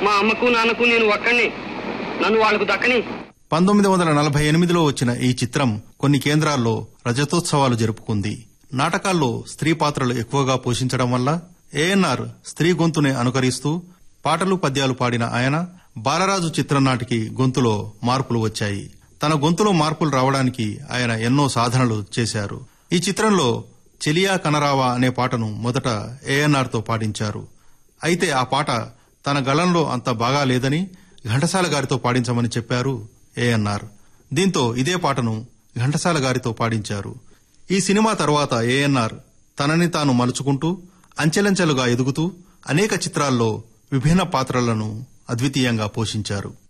మా అమ్మకు నాన్నకు నేను ఒక్కడిని నన్ను వాళ్లకు దక్కని పంతొమ్మిది వందల నలభై ఎనిమిదిలో వచ్చిన ఈ చిత్రం కొన్ని కేంద్రాల్లో రజతోత్సవాలు జరుపుకుంది నాటకాల్లో స్త్రీ పాత్రలు ఎక్కువగా పోషించడం వల్ల ఏఎన్ఆర్ స్త్రీ గొంతునే అనుకరిస్తూ పాటలు పద్యాలు పాడిన ఆయన బాలరాజు చిత్రం నాటికి గొంతులో మార్పులు వచ్చాయి తన గొంతులో మార్పులు రావడానికి ఆయన ఎన్నో సాధనలు చేశారు ఈ చిత్రంలో చెలియా కనరావా అనే పాటను మొదట ఏఎన్ఆర్ తో పాడించారు అయితే ఆ పాట తన గళంలో అంత బాగా లేదని ఘంటసాల గారితో పాడించమని చెప్పారు ఏఎన్ఆర్ దీంతో ఇదే పాటను ఘంటసాల గారితో పాడించారు ఈ సినిమా తర్వాత ఏఎన్ఆర్ తనని తాను మలుచుకుంటూ అంచెలంచెలుగా ఎదుగుతూ అనేక చిత్రాల్లో విభిన్న పాత్రలను అద్వితీయంగా పోషించారు